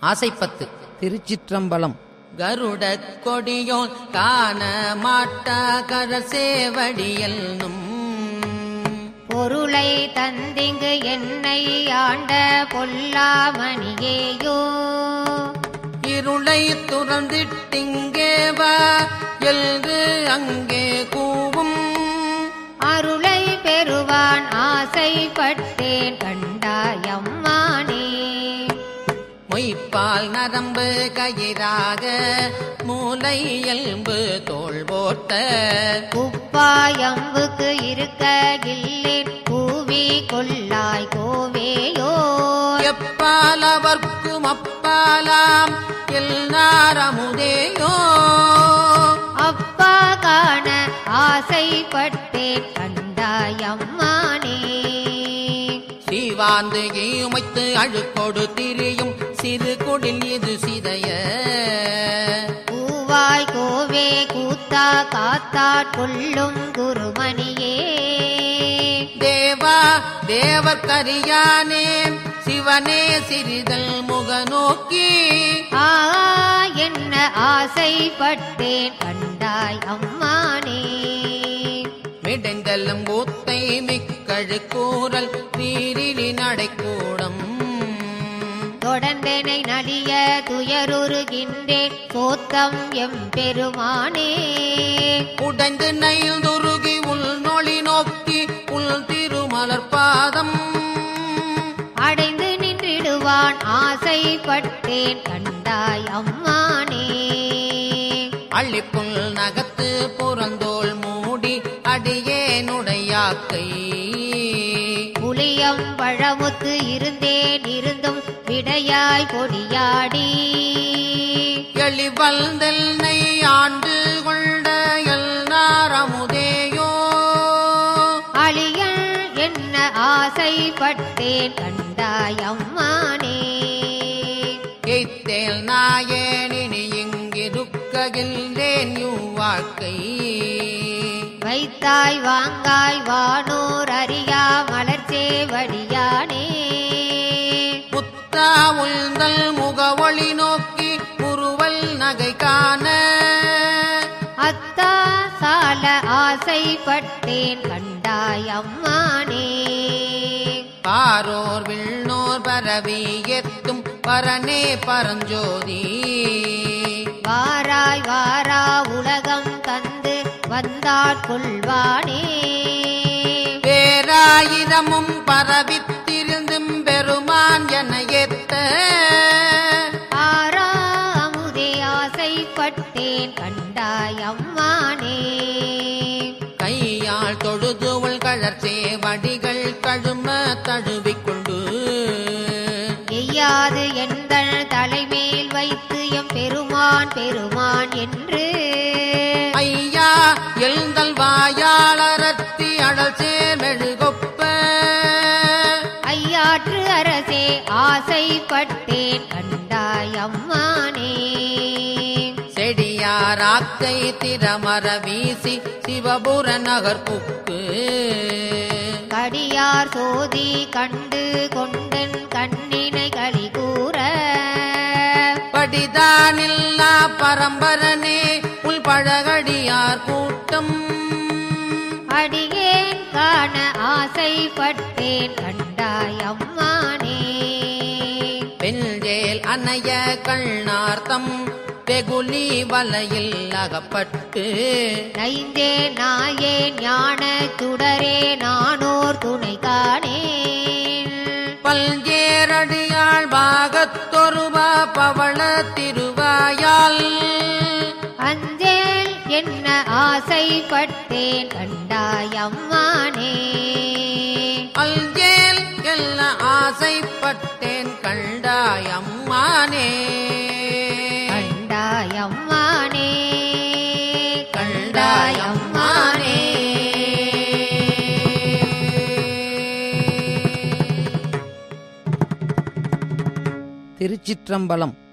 ஆசைப்பத்து திருச்சிற்றம்பலம் கருடக் கொடியோன் காண மாட்டா கரசேவடியல்னும் பொருளை தந்திங்கு என்னை ஆண்ட பொல்லாமணியேயோ இருளை துறந்திட்டிங்கேவா என்று அங்கே கூவும் அருளை பெறுவான் ஆசைப்பட்டேன் கண்டாயம்மானே மொய்ப்பால் நரம்பு கயிறாக மூலை எலும்பு தோல் போட்ட குப்பாயம்புக்கு இருக்க கில்லேன் கூவி கொள்ளாய் கோவேயோ எப்பால் அவர்க்கும் அப்பாலாம் எல்லாரமுதேயோ அப்பா காண ஆசைப்பட்டேன் கண்டாயம்மானே சீவாந்து ஈமைத்து அழுக்கொடு திரியும் சிறு குடில் இது சிதைய பூவாய் கோவே கூத்தா காத்தாட் கொள்ளும் குருமணியே தேவா தேவர்கரியானே சிவனே சிறிதல் முகநோக்கி ஆ என்ன ஆசைப்பட்டேன் கண்டாய் அம்மானே மிடைந்தலும் பூத்தை மிக்கழு கூறல் வீரிலி நடைக்கூடம் தொடர்ந்தனை நலிய துயருருகின்றேன் சோத்தம் எம்பெருமானே உடைந்து நைந்துருகி உள் நொழி நோக்கி உள் திருமலர் பாதம் அடைந்து நின்றிடுவான் ஆசைப்பட்டேன் கண்டாய் அம்மானே அள்ளிப்புல் நகத்து புறந்தோல் மூடி அடியேனுடையாக்கை புளியம் பழமுத்து இருந்தேன் இருந்தும் விடையாய் பொடியாடி எளிவல்தெல்னை ஆண்டு கொண்ட எல்லாரமுதேயோ அழியல் என்ன ஆசைப்பட்டேன் கண்டாய் அம்மானே எய்த்தேல் நாயேனினி இங்கிருக்ககில்லேன் வாழ்க்கை வைத்தாய் வாங்காய் வானோர் அறியா மலர்ச்சேவடியானே புத்தா உள்தல் முகவொளி நோக்கி உருவல் நகை காண அத்தா சால ஆசைப்பட்டேன் கண்டாய் அம்மானே பாரோர் விண்ணோர் பரவி எத்தும் பரனே பரஞ்சோதி வாராய் வாரா உலகம் தந்து வந்தாட்கொள்வானே பேராயிரமும் பரவித்திருந்தும் பெருமான் என ஏத்த ஆரா அமுதே ஆசைப்பட்டேன் கண்டாய் அம்மானே கையால் தொழுதுவள் கழற்சே வடிகள் கழும தழுவிக்கொண்டு எய்யாது எந்தள் தலைமேல் வைத்து எம் பெருமான் பெருமான் என்று ஐயா எழுந்தல் வாயாளரத்தி அழல் சேர்மெழுகொப்ப ஐயாற்று அரசே ஆசைப்பட்டேன் கண்டாய் அம்மானே செடியாராக்கை திறமர வீசி சிவபுர நகர்ப்புக்கு கடியார் சோதி கண்டு கொண்டன் கண்ணினை களி கூற படிதானில்லா பரம்பரனே உள் பழகடியார் கூட்டம் அடியேன் காண ஆசைப்பட்டேன் கண்டாய் அம்மானே பெஞ்சேல் அணைய கண்ணார்த்தம் வெகுலி வலையில் அகப்பட்டு நைந்தே நாயே ஞான சுடரே நானோர் துணை காணேன் பல்ஜேரடியாள் பாகத்தொருவா பவள திருவாயால் அஞ்சேல் என்ன ஆசைப்பட்டேன் கண்டாய் அம்மானே அல்ஜேல் எல்ல ஆசைப்பட்டேன் கண்டாய் அம்மானே கண்டாய் அம்மானே கண்டாய் அம்மானே திருச்சிற்றம்பலம்